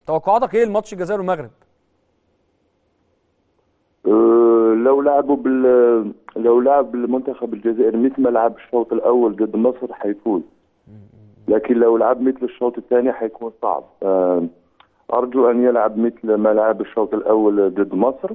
توقعاتك ايه الماتش الجزائر والمغرب أه، لو لعبوا بال لو لعب المنتخب الجزائري مثل ما لعب الشوط الاول ضد مصر حيفوز لكن لو لعب مثل الشوط الثاني حيكون صعب أه، ارجو ان يلعب مثل ما لعب الشوط الاول ضد مصر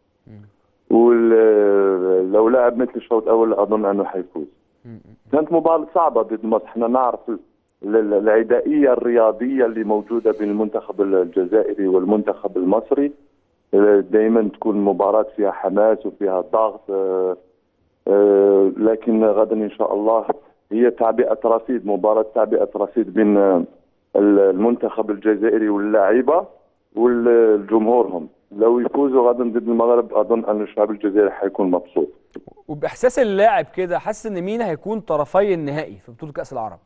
ولو لعب مثل الشوط الاول اظن انه حيفوز كانت مباراه صعبه ضد مصر احنا نعرف ال- ال- العدائيه الرياضيه اللي موجوده بين المنتخب الجزائري والمنتخب المصري دائما تكون مباراه فيها حماس وفيها ضغط آه، آه، لكن غدا ان شاء الله هي تعبئه رصيد مباراه تعبئه رصيد بين آه، المنتخب الجزائري واللاعيبه والجمهورهم لو يفوزوا غدا ضد المغرب اظن ان الشعب الجزائري حيكون مبسوط وباحساس اللاعب كده حاسس ان مين هيكون طرفي النهائي في بطوله كاس العرب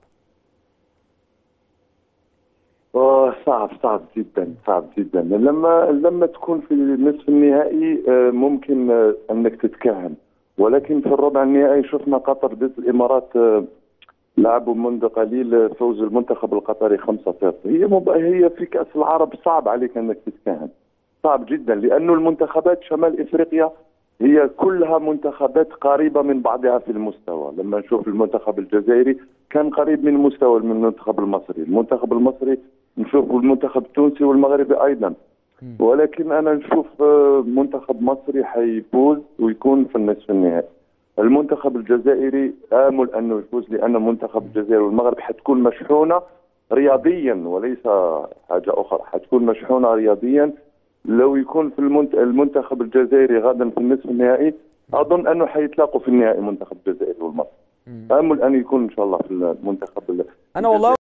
آه صعب صعب جدا صعب جدا لما لما تكون في النصف النهائي آه، ممكن آه، انك تتكهن ولكن في الربع النهائي شفنا قطر ضد الامارات آه، لعبوا منذ قليل آه، فوز المنتخب القطري 5-0 هي مب... هي في كاس العرب صعب عليك انك تتكهن صعب جدا لانه المنتخبات شمال افريقيا هي كلها منتخبات قريبه من بعضها في المستوى لما نشوف المنتخب الجزائري كان قريب من مستوى من المنتخب المصري المنتخب المصري نشوف المنتخب التونسي والمغربي ايضا ولكن انا نشوف آه، منتخب مصري حيفوز ويكون في النصف النهائي المنتخب الجزائري امل انه يفوز لان المنتخب الجزائري والمغرب حتكون مشحونه رياضيا وليس حاجه اخرى حتكون مشحونه رياضيا لو يكون في المنت... المنتخب الجزائري غدا في النصف النهائي اظن انه حيتلاقوا في النهائي المنتخب الجزائري والمصري امل ان يكون ان شاء الله في المنتخب انا والله